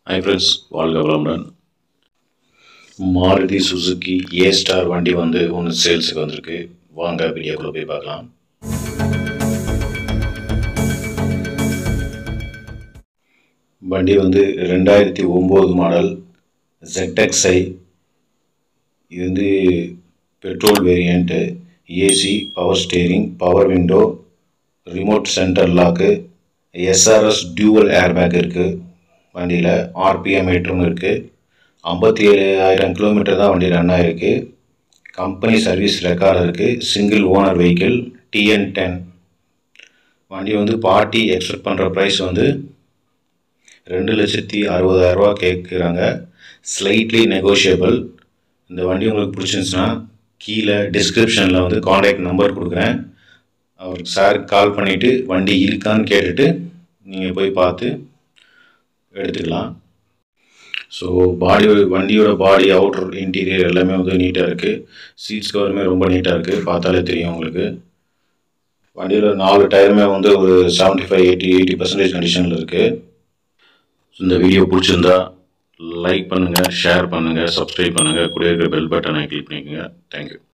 hi friends வாழ்க வளமுடன் Maruti Suzuki ஏ star வண்டி வந்து ஒன்று சேல்ஸுக்கு வந்திருக்கு வாங்க வீடியோக்குள்ளே போய் பார்க்கலாம் வண்டி வந்து ரெண்டாயிரத்தி ஒம்பது மாடல் ZXi இது வந்து petrol variant AC power steering power window remote center lock SRS dual airbag இருக்குது வண்டியில் ஆர்பிஎம் மீட்டரும் இருக்குது ஐம்பத்தி ஏழாயிரம் கிலோமீட்டர் தான் வண்டி ரன் ஆகிருக்கு கம்பெனி சர்வீஸ் ரெக்கார்டு இருக்குது single owner vehicle TN ten வண்டி வந்து பார்ட்டி எக்ஸ்பெக்ட் பண்ணுற ப்ரைஸ் வந்து ரெண்டு லட்சத்தி அறுபதாயிரரூவா கேட்குறாங்க ஸ்லைட்லி நெகோஷியபிள் இந்த வண்டி உங்களுக்கு பிடிச்சிருந்துச்சுன்னா கீழே டிஸ்கிரிப்ஷனில் வந்து காண்டாக்ட் நம்பர் கொடுக்குறேன் அவருக்கு சாருக்கு கால் பண்ணிவிட்டு வண்டி இருக்கான்னு கேட்டுட்டு நீங்கள் போய் பார்த்து எடுத்துக்கலாம் ஸோ பாடி வண்டியோட பாடி அவுட்டர் இன்டீரியர் எல்லாமே வந்து நீட்டாக இருக்குது சீட்ஸ் கவருமே ரொம்ப நீட்டாக இருக்குது பார்த்தாலே தெரியும் உங்களுக்கு வண்டியில் நாலு டயருமே வந்து ஒரு seventy five eighty eighty percentage கண்டிஷனில் இருக்குது இந்த வீடியோ பிடிச்சிருந்தா லைக் பண்ணுங்கள் ஷேர் பண்ணுங்கள் சப்ஸ்கிரைப் பண்ணுங்கள் கூட இருக்கிற பெல் பட்டனை கிளிக் பண்ணிக்கோங்க தேங்க்யூ